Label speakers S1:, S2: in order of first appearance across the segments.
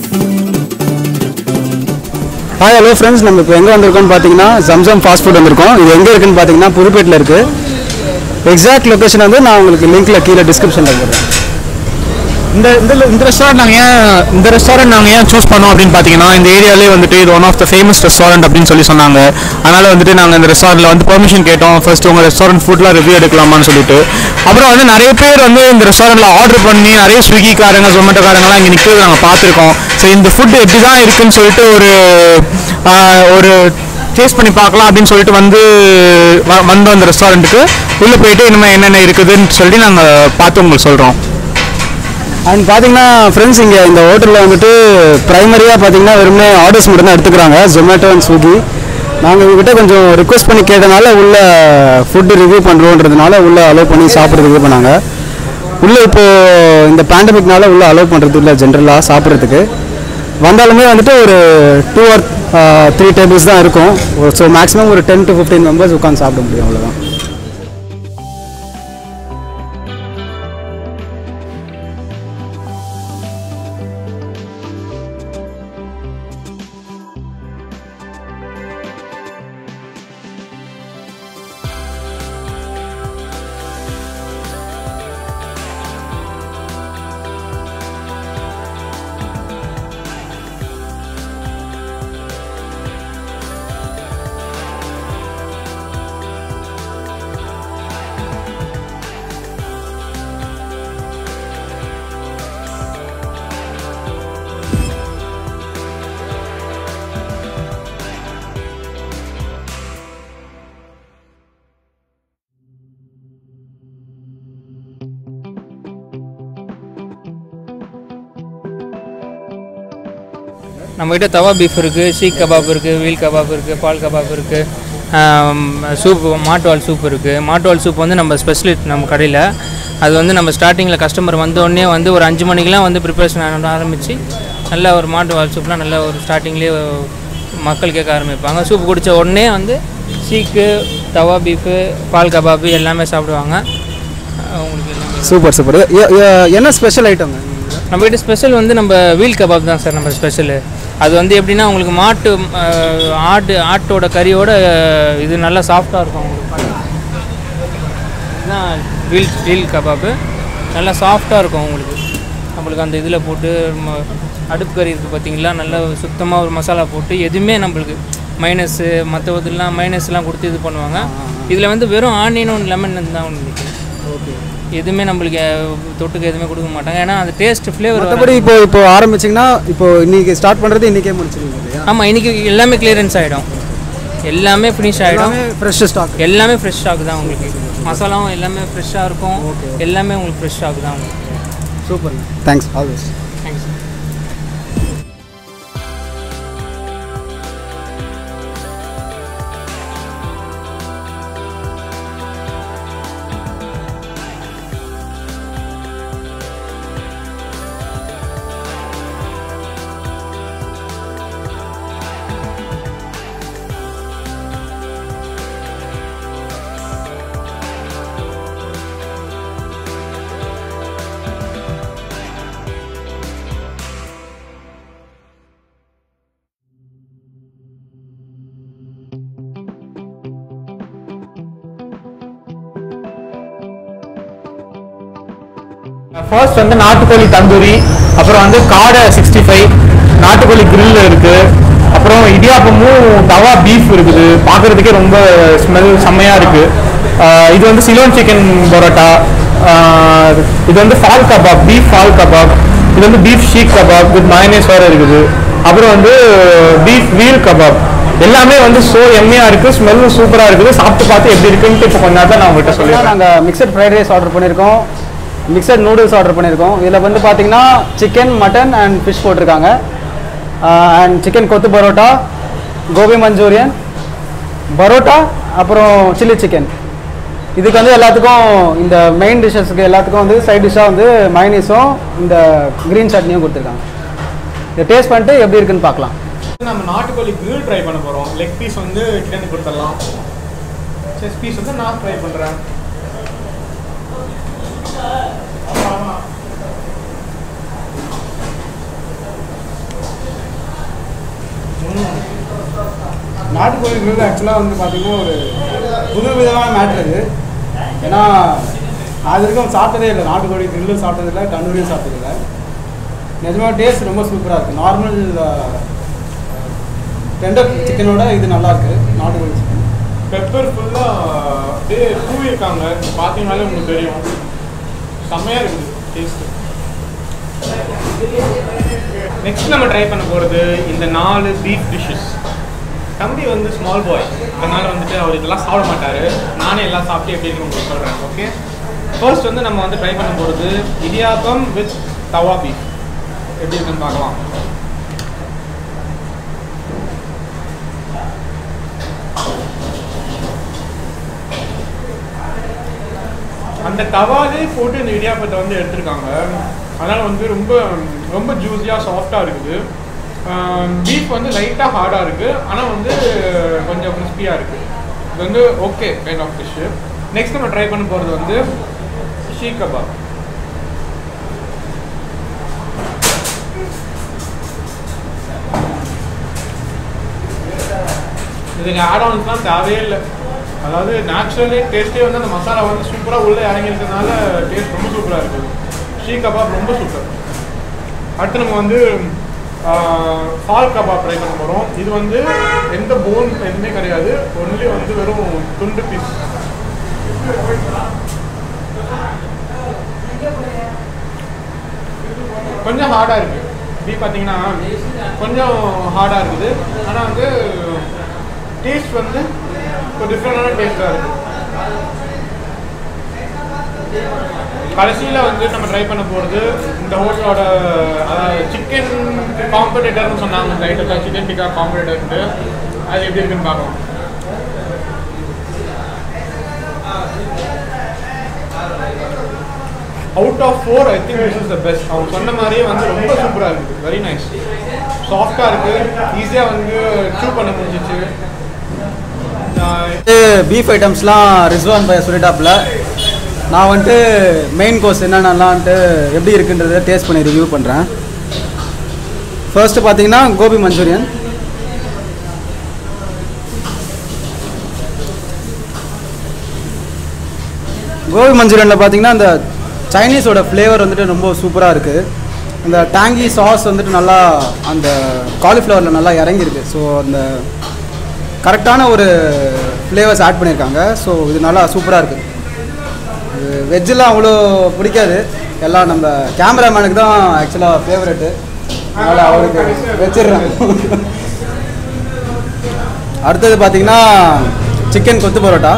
S1: hi hello friends நம்ம இப்போ எங்கே வந்திருக்கோம்னு பார்த்தீங்கன்னா ஜம்சம் ஃபாஸ்ட் ஃபுட் வந்திருக்கோம் இது எங்கே இருக்குன்னு பார்த்தீங்கன்னா புதுப்பேட்டில் இருக்குது எக்ஸாக்ட் லொக்கேஷன் வந்து நான் உங்களுக்கு லிங்க்கில் கீழே டிஸ்கிரிப்ஷனில் போடுறேன்
S2: இந்த இந்த இந்த ரெஸ்டாரண்ட் நாங்கள் ஏன் இந்த ரெஸ்டாரண்ட் நாங்கள் ஏன் சூஸ் பண்ணோம் அப்படின்னு பார்த்தீங்கன்னா இந்த ஏரியாலே வந்துட்டு இது one of the famous restaurant அப்படின்னு சொல்லி சொன்னாங்க அதனால் வந்துட்டு நாங்கள் இந்த ரெஸ்டாரண்ட்டில் வந்து பெர்மிஷன் கேட்டோம் ஃபர்ஸ்ட் உங்கள் ரெஸ்டாரண்ட் ஃபுட்லாம் ரிவ்யூ எடுக்கலாமான்னு சொல்லிட்டு அப்புறம் வந்து நிறைய பேர் வந்து இந்த ரெஸ்டாரண்ட்டில் ஆர்டர் பண்ணி நிறைய ஸ்விக்கிக்காரங்க ஜொமேட்டோக்காரங்களாம் இங்கே நிற்கிறது நாங்கள் பார்த்துருக்கோம் ஸோ இந்த ஃபுட் எப்படி தான் இருக்குன்னு சொல்லிட்டு ஒரு ஆஹ், ஒரு டேஸ்ட் பண்ணி பார்க்கலாம் அப்படின்னு சொல்லிட்டு வந்து வ- வந்தோம் அந்த ரெஸ்டாரண்ட்டுக்கு உள்ளே போயிட்டு இனிமேல் என்னென்ன இருக்குதுன்னு சொல்லி நாங்கள் பார்த்து உங்களுக்கு சொல்கிறோம்
S1: அண்ட் பார்த்தீங்கன்னா ஃப்ரெண்ட்ஸ் இங்கே இந்த ஹோட்டலில் வந்துட்டு ப்ரைமரியாக பார்த்தீங்கன்னா வெறுமனே ஆர்டர்ஸ் மட்டும் தான் எடுத்துக்கிறாங்க ஜொமேட்டோ அண்ட் ஸ்விக்கி நாங்கள் இவங்ககிட்ட கொஞ்சம் ரிக்வெஸ்ட் பண்ணி கேட்டனால உள்ள ஃபுட்டு ரிவ்யூ பண்ணுறோன்றதுனால உள்ள அலோவ் பண்ணி சாப்பிட்றதுக்கு இது பண்ணாங்க உள்ளே இப்போது இந்த பேண்டமிக்னால உள்ள அலோவ் பண்ணுறது இல்லை ஜென்ரலாக சாப்பிட்றதுக்கு வந்தாலுமே வந்துட்டு ஒரு டூ ஆர் த்ரீ டேபிள்ஸ் தான் இருக்கும் ஸோ மேக்ஸிமம் ஒரு டென் டு ஃபிஃப்டீன் மெம்பர்ஸ் உட்காந்து சாப்பிட முடியும் அவ்வளோதான்
S3: நம்மகிட்ட தவா பீஃப் இருக்குது சீக் கபாப் இருக்குது வீல் கபாப் இருக்குது பால் கபாப் இருக்குது சூப் மாட்டுவால் சூப் இருக்குது மாட்டுவால் சூப் வந்து நம்ம ஸ்பெஷலிஸ்ட் நம்ம கடையில் அது வந்து நம்ம ஸ்டார்டிங்கில் கஸ்டமர் வந்த உடனே வந்து ஒரு அஞ்சு மணிக்கெலாம் வந்து ப்ரிப்பரேஷன் ஆரம்பித்து நல்ல ஒரு மாட்டுவால் சூப்லாம் நல்ல ஒரு ஸ்டார்டிங்லேயே மக்கள் கேட்க ஆரம்பிப்பாங்க சூப் குடித்த உடனே வந்து சீக்கு தவா பீஃபு பால் கபாபு எல்லாமே சாப்பிடுவாங்க அவங்களுக்கு எல்லாமே
S1: சூப்பர் சூப்பர் என்ன ஸ்பெஷல் ஐட்டங்க
S3: நம்மகிட்ட ஸ்பெஷல் வந்து நம்ம வீல் கபாப் தான் சார் நம்ம ஸ்பெஷலு அது வந்து எப்படின்னா உங்களுக்கு மாட்டு அஹ், ஆட்டு ஆட்டோட கறியோட அஹ், இது நல்லா சாஃப்டாக இருக்கும் உங்களுக்கு இதுதான் வீல் வீல் கபாப்பு நல்லா சாஃப்டாக இருக்கும் உங்களுக்கு நம்மளுக்கு அந்த இதில் போட்டு ம- அடுப்பு கறி இருக்குது பார்த்தீங்களா நல்லா சுத்தமாக ஒரு மசாலா போட்டு எதுவுமே நம்மளுக்கு மைனஸு மற்ற இதெல்லாம் மைனஸ்லாம் கொடுத்து இது பண்ணுவாங்க இதில் வந்து வெறும் ஆனியனும் லெமன் தான் உங்களுக்கு
S1: ஓகே
S3: எதுவுமே நம்மளுக்கு அஹ், தொட்டுக்கு எதுவுமே கொடுக்க மாட்டாங்க ஏன்னா அது டேஸ்ட் ஃப்ளேவர்
S1: மற்றபடி இப்போ இப்போ ஆரம்பிச்சிங்கன்னா இப்போ இன்னைக்கு ஸ்டார்ட் பண்ணுறது இன்றைக்கே முடிச்சிருவீங்க இல்லையா
S3: ஆமாம் இன்னைக்கு எல்லாமே கிளியரன்ஸ் ஆகிடும் எல்லாமே ஃபினிஷ் ஆகிடும்
S1: எல்லாமே ஃப்ரெஷ் ஸ்டாக்
S3: எல்லாமே ஃப்ரெஷ் ஸ்டாக் தான் உங்களுக்கு மசாலாவும் எல்லாமே ஃப்ரெஷ்ஷாக இருக்கும் எல்லாமே உங்களுக்கு ஃப்ரெஷ் ஸ்டாக் தான் உங்களுக்கு
S1: super thanks always
S3: thanks
S2: first வந்து நாட்டுக்கோழி தந்தூரி அப்புறம் வந்து காடை சிக்ஸ்டி ஃபைவ் நாட்டுக்கோழி grill இருக்கு அப்புறம் இடியாப்பமும் தவா பீஃப் இருக்குது பார்க்கறதுக்கே ரொம்ப ஸ்மெல் செம்மையா இருக்கு ஆஹ் இது வந்து சிலோன் சிக்கன் பரோட்டா ஆஹ் இது வந்து ball kebab beef ball kebab இது வந்து beef seekh kebab with mayonnaise வேற இருக்குது அப்புறம் வந்து பீஃப் வீல் கபாப் எல்லாமே வந்து சோ எம்மையா இருக்கு ஸ்மெல்லும் சூப்பரா இருக்குது சாப்பிட்டு பார்த்து எப்படி இருக்குன்ட்டு இப்போ கொஞ்ச நேரத்தில் நான் உங்கள்கிட்ட சொல்லிடுறேன்
S1: நாங்கள் மிக்சட் ஃப்ரைட் ரைஸ் ஆர்டர் பண்ணியிருக்கோம் மிக்சட் நூடுல்ஸ் ஆர்டர் பண்ணியிருக்கோம் இதில் வந்து பார்த்தீங்கன்னா சிக்கன் மட்டன் அண்ட் ஃபிஷ் போட்டிருக்காங்க and chicken kothu parotta Gopi Manchurian parotta அப்புறம் சில்லி சிக்கன் இதுக்கு வந்து எல்லாத்துக்கும் இந்த மெயின் டிஷ்ஷஸ்க்கு எல்லாத்துக்கும் வந்து சைட் டிஷ்ஷாக வந்து மைனீஸும் இந்த க்ரீன் சட்னியும் கொடுத்துருக்காங்க இதை டேஸ்ட் பண்ணிட்டு எப்படி இருக்குன்னு பார்க்கலாம்
S2: நம்ம நாட்டுக்கோழி grill ட்ரை பண்ண போகிறோம் லெக் பீஸ் வந்து கிட்ட கொடுத்துடலாம் செஸ் பீஸ் வந்து நான் ட்ரை பண்ணுறேன்
S1: நாட்டுக்கோழி grill ஆக்சுவலாக வந்து பார்த்தீங்கன்னா ஒரு புது விதமான மேட்ரு இது ஏன்னா நான் இது வரைக்கும் சாப்பிட்டதே இல்லை நாட்டுக்கோழி கிரில்லும் சாப்பிட்டதில்லை தந்தூரியும் சாப்பிட்டதில்லை நிஜமாக டேஸ்ட் ரொம்ப சூப்பராக இருக்குது நார்மல் டெண்டர் சிக்கனோட இது நல்லா இருக்கு நாட்டுக்கோழி சிக்கன்
S2: பெப்பர் ஃபுல்லாக அப்படியே தூவிருக்காங்க பார்த்தீங்கனாலே உங்களுக்கு தெரியும் செம்மையாக இருக்குது டேஸ்ட்டு நெக்ஸ்ட் நம்ம ட்ரை பண்ண போகிறது இந்த நாலு பீஃப் டிஷ்ஷஸ் தம்பி வந்து ஸ்மால் பாய் அதனால வந்துட்டு அவர் இதெல்லாம் சாப்பிட மாட்டார் நானே எல்லாம் சாப்பிட்டு எப்படி இருக்குன்னு உங்களுக்கு சொல்கிறேன் ஓகே ஃபர்ஸ்ட் வந்து நம்ம வந்து ட்ரை பண்ண போகிறது இடியாப்பம் வித் தவா பீஃப் எப்படி இருக்குன்னு பார்க்கலாம் அந்த தவாலே போட்டு இந்த இடியாப்பத்தை வந்து எடுத்திருக்காங்க அதனால் வந்து ரொம்ப ரொம்ப ஜூஸியாக சாஃப்டாக இருக்குது பீஃப் வந்து லைட்டாக ஹார்டாக இருக்குது ஆனால் வந்து கொஞ்சம் கிறிஸ்பியாக இருக்குது இது வந்து okay kind of dish next நம்ம ட்ரை பண்ண போகிறது வந்து ஷீக் கபாப் இதுக்கு ஆட் ஆன்ஸ்லாம் தேவையே இல்லை அதாவது நேச்சுரலி டேஸ்ட்டே வந்து அந்த மசாலா வந்து சூப்பராக உள்ளே இறங்கியிருக்கிறதுனால டேஸ்ட் ரொம்ப சூப்பராக இருக்குது ஷீ கபாப் ரொம்ப சூப்பர் அடுத்து நம்ம வந்து ஃபால் கபாப் ட்ரை பண்ண போகிறோம் இது வந்து எந்த போன் எதுவுமே கிடையாது ஒன்லி வந்து வெறும் துண்டு பீஸ் கொஞ்சம் ஹார்டாக இருக்குது இப்படி பார்த்தீங்கன்னா கொஞ்சம் ஹார்டாக இருக்குது ஆனால் வந்து டேஸ்ட் வந்து ஒரு டிஃப்ரெண்டான டேஸ்ட்டாக இருக்குது கடைசியில் வந்து நம்ம ட்ரை பண்ண போகிறது இந்த ஹோட்டலோட சிக்கன் காம்படிட்டர்னு சொன்னாங்க இந்த ஐட்டத்தில் சிக்கன் டிக்கா காம்படிட்டர்ன்ட்டு அது எப்படி இருக்குன்னு பார்க்கலாம் out of four I think this is the best அவங்க சொன்ன மாதிரியே வந்து ரொம்ப சூப்பராக இருக்குது வெரி நைஸ் சாஃப்டாக இருக்குது ஈஸியாக வந்து சூ பண்ண முடிஞ்சிச்சு
S1: பீஃப் ஐட்டம்ஸ்லாம் ரிஸ்வான் பைய சொல்லிட்டாப்புல நான் வந்துட்டு மெயின் கோர்ஸ் என்னென்னலான்ட்டு எப்படி இருக்குன்றதை டேஸ்ட் பண்ணி ரிவ்யூ பண்ணுறேன் ஃபர்ஸ்ட்டு பார்த்தீங்கன்னா கோபி மஞ்சூரியன் கோபி மஞ்சூரியனில் பார்த்தீங்கன்னா அந்த சைனீஸோட ஃப்ளேவர் வந்துட்டு ரொம்ப சூப்பராக இருக்குது அந்த டேங்கி சாஸ் வந்துட்டு நல்லா அந்த காலிஃப்ளவரில் நல்லா இறங்கியிருக்கு ஸோ அந்த கரெக்டான ஒரு ஃப்ளேவர்ஸ் ஆட் பண்ணியிருக்காங்க ஸோ இது நல்லா சூப்பராக இருக்குது வெஜ்ஜெலாம் அவ்வளோ பிடிக்காது எல்லாம் நம்ம கேமராமேனுக்கு தான் ஆக்சுவலாக ஃபேவரெட்டு அதனால் அவருக்கு வச்சிடுறேன் அடுத்தது பார்த்தீங்கன்னா சிக்கன் கொத்து பரோட்டா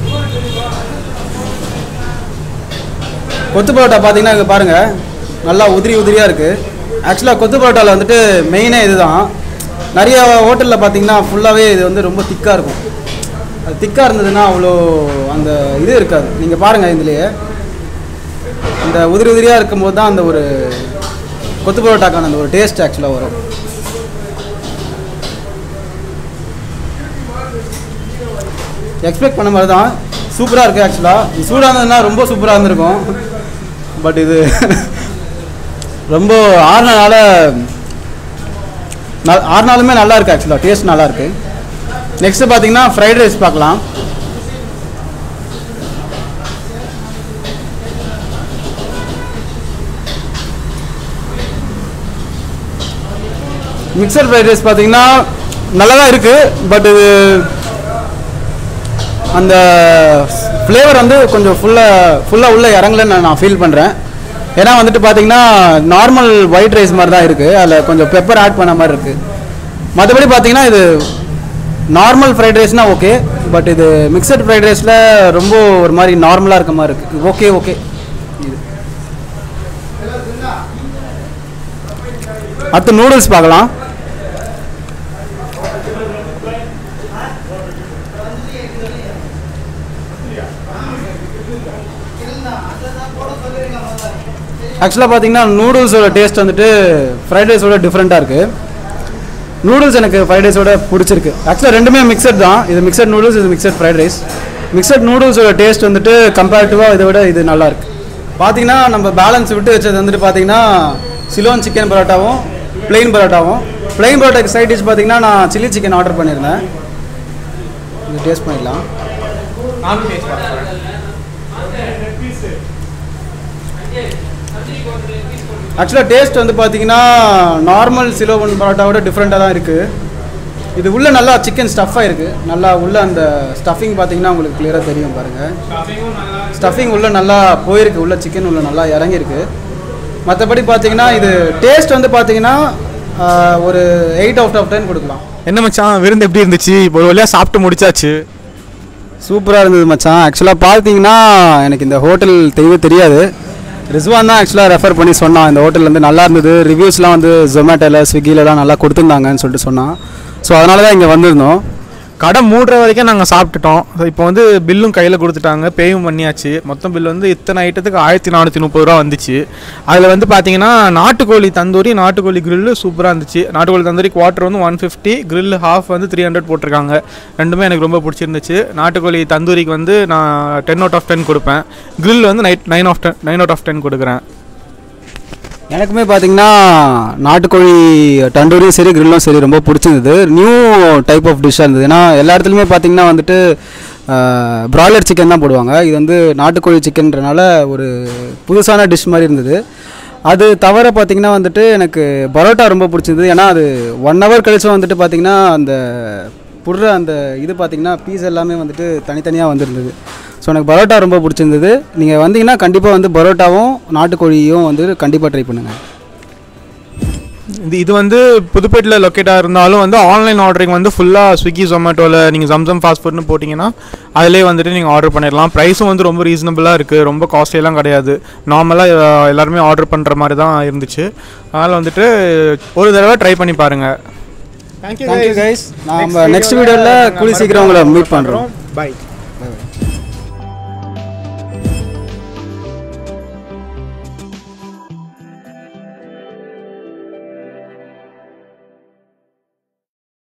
S1: கொத்து பரோட்டா பார்த்தீங்கன்னா இங்கே பாருங்கள் நல்லா உதிரி உதிரியாக இருக்குது ஆக்சுவலாக கொத்து பரோட்டாவில் வந்துட்டு மெயினே இதுதான் நிறைய ஹோட்டலில் பார்த்தீங்கன்னா ஃபுல்லாகவே இது வந்து ரொம்ப திக்காக இருக்கும் அது திக்காக இருந்ததுன்னா அவ்வளோ அந்த இது இருக்காது நீங்கள் பாருங்கள் இதுலேயே இந்த உதிரி உதிரியாக இருக்கும்போது தான் அந்த ஒரு கொத்து பரோட்டாக்கான அந்த ஒரு டேஸ்ட் ஆக்சுவலாக வரும் எக்ஸ்பெக்ட் பண்ண மாதிரி தான் சூப்பராக இருக்குது ஆக்சுவலாக இது சூடாக இருந்ததுன்னா ரொம்ப சூப்பராக இருந்திருக்கும் பட் இது ரொம்ப ஆறுனால ந- ஆறு நாளுமே நல்லா இருக்கு ஆக்சுவலாக டேஸ்ட் நல்லா இருக்கு நெக்ஸ்ட் பார்த்தீங்கன்னா ஃப்ரைட் ரைஸ் பார்க்கலாம் மிக்சர் ஃப்ரைட் ரைஸ் பார்த்தீங்கன்னா நல்லா தான் இருக்குது பட் இது அந்த ஃப்ளேவர் வந்து கொஞ்சம் ஃபுல்லாக ஃபுல்லாக உள்ளே இறங்கலன்னு நான் ஃபீல் பண்ணுறேன் ஏன்னா வந்துட்டு பார்த்தீங்கன்னா நார்மல் ஒயிட் ரைஸ் மாதிரி தான் இருக்குது அதில் கொஞ்சம் பெப்பர் ஆட் பண்ண மாதிரி இருக்குது மற்றபடி பார்த்தீங்கன்னா இது நார்மல் ஃப்ரைட் ரைஸ்னால் ஓகே பட் இது மிக்சட் ஃப்ரைட் ரைஸில் ரொம்ப ஒரு மாதிரி நார்மலாக இருக்க மாதிரி இருக்குது ஓகே ஓகே இது அடுத்து நூடுல்ஸ் பார்க்கலாம் ஆக்சுவலாக பார்த்தீங்கன்னா நூடுல்ஸோட டேஸ்ட் வந்துட்டு ஃப்ரைட் ரைஸோட டிஃப்ரெண்ட்டாக இருக்குது நூடுல்ஸ் எனக்கு ஃப்ரைட் ரைஸோட பிடிச்சிருக்கு ஆக்சுவலாக ரெண்டுமே மிக்சட் தான் இது மிக்சட் நூடுல்ஸ் இது மிக்சட் ஃப்ரைட் ரைஸ் மிக்சட் நூடுல்ஸோட டேஸ்ட் வந்துட்டு கம்பேரிட்டிவாக இதை விட இது நல்லா இருக்கு பார்த்தீங்கன்னா நம்ம பேலன்ஸ் விட்டு வச்சது வந்துட்டு பார்த்தீங்கன்னா சிலோன் சிக்கன் பரோட்டாவும் plain பரோட்டாவும் plain பரோட்டாக்கு சைட் டிஷ் பார்த்தீங்கன்னா நான் சில்லி சிக்கன் ஆர்டர் பண்ணியிருந்தேன் கொஞ்சம் டேஸ்ட் பண்ணிடலாம்
S2: நானும் டேஸ்ட் பண்ணுறேன்
S1: ஆக்சுவலாக டேஸ்ட் வந்து பார்த்தீங்கன்னா நார்மல் சிலோவன் பரோட்டாவோட டிஃப்ரெண்ட்டாக தான் இருக்குது இது உள்ளே நல்லா சிக்கன் ஸ்டஃப்பாக இருக்குது நல்லா உள்ள அந்த ஸ்டஃபிங் பார்த்தீங்கன்னா உங்களுக்கு கிளியராக தெரியும் பாருங்கள் ஸ்டஃபிங் உள்ளே நல்லா போயிருக்கு உள்ள சிக்கன் உள்ள நல்லா இறங்கியிருக்கு மற்றபடி பார்த்தீங்கன்னா இது டேஸ்ட் வந்து பார்த்தீங்கன்னா ஆஹ், ஒரு எயிட் அவுட் ஆஃப் டென் கொடுக்கலாம்
S2: என்ன மச்சான் விருந்து எப்படி இருந்துச்சு இப்போ ஒரு வழியாக சாப்பிட்டு முடிச்சாச்சு
S1: சூப்பராக இருந்தது மச்சான் ஆக்சுவலாக பார்த்தீங்கன்னா எனக்கு இந்த ஹோட்டல் தெரியவே தெரியாது ரிஸ்வான் தான் ஆக்சுவலாக ரெஃபர் பண்ணி சொன்னான் இந்த ஹோட்டல் வந்து நல்லா இருந்தது ரிவ்யூஸ்லாம் வந்து ஜொமேட்டோவில் ஸ்விக்கிலலாம் நல்லா கொடுத்துருந்தாங்கன்னு சொல்லிட்டு சொன்னான் ஸோ அதனால தான் இங்கே வந்திருந்தோம்
S2: கடை மூடுற வரைக்கும் நாங்கள் சாப்பிட்டுட்டோம் இப்போ வந்து பில்லும் கையில் கொடுத்துட்டாங்க பேயும் பண்ணியாச்சு மொத்தம் பில் வந்து இத்தனை ஐட்டத்துக்கு ஆயிரத்தி நானூற்றி முப்பது ரூபா வந்துச்சு அதில் வந்து பார்த்தீங்கன்னா நாட்டுக்கோழி தந்தூரி நாட்டுக்கோழி கிரில்லு சூப்பராக இருந்துச்சு நாட்டுக்கோழி தந்தூரி குவார்ட்டர் வந்து ஒன் ஃபிஃப்டி grill ஹாஃப் வந்து த்ரீ ஹண்ட்ரட் போட்டிருக்காங்க ரெண்டுமே எனக்கு ரொம்ப பிடிச்சிருந்துச்சு நாட்டுக்கோழி தந்தூரிக்கு வந்து நான் டென் அவுட் ஆஃப் டென் கொடுப்பேன் grill வந்து nine nine of ten nine out of ten கொடுக்குறேன்
S1: எனக்குமே பார்த்தீங்கன்னா நாட்டுக்கோழி தண்டூரியும் சரி கிரில்லும் சரி ரொம்ப பிடிச்சிருந்தது நியூ டைப் ஆஃப் டிஷ்ஷாக இருந்தது ஏன்னா எல்லா இடத்துலையுமே பார்த்தீங்கன்னா வந்துட்டு ப்ராய்லர் சிக்கன் தான் போடுவாங்க இது வந்து நாட்டுக்கோழி சிக்கன்றனால ஒரு புதுசான டிஷ் மாதிரி இருந்தது அது தவிர பார்த்தீங்கன்னா வந்துட்டு எனக்கு பரோட்டா ரொம்ப பிடிச்சிருந்தது ஏன்னா அது ஒன் ஹவர் கழிச்சு வந்துட்டு பார்த்தீங்கன்னா அந்த புடுற அந்த இது பார்த்தீங்கன்னா பீஸ் எல்லாமே வந்துட்டு தனித்தனியாக வந்திருந்தது ஸோ எனக்கு பரோட்டா ரொம்ப பிடிச்சிருந்தது நீங்கள் வந்தீங்கன்னா கண்டிப்பாக வந்து பரோட்டாவும் நாட்டுக்கோழியும் வந்து கண்டிப்பாக ட்ரை பண்ணுங்கள்
S2: இது இது வந்து புதுப்பேட்டில் லொக்கேட்டாக இருந்தாலும் வந்து ஆன்லைன் ஆர்டரிங் வந்து ஃபுல்லாக ஸ்விக்கி ஜொமேட்டோவில் நீங்கள் ஜம்சம் ஃபாஸ்ட் ஃபுட்னு போட்டிங்கன்னா அதிலே வந்துட்டு நீங்கள் ஆர்டர் பண்ணிடலாம் ப்ரைஸும் வந்து ரொம்ப ரீசனபிளாக இருக்குது ரொம்ப காஸ்ட்லியெல்லாம் கிடையாது நார்மலாக எல்லாருமே ஆர்டர் பண்ணுற மாதிரி தான் இருந்துச்சு அதனால் வந்துட்டு ஒரு தடவை ட்ரை பண்ணி பாருங்கள் தேங்க்யூ
S1: தேங்க்யூ கைஸ் நாம் நெக்ஸ்ட் வீடியோவில் கூலி சீக்கிரம் உங்களை மீட் பண்ணுறோம்
S2: பை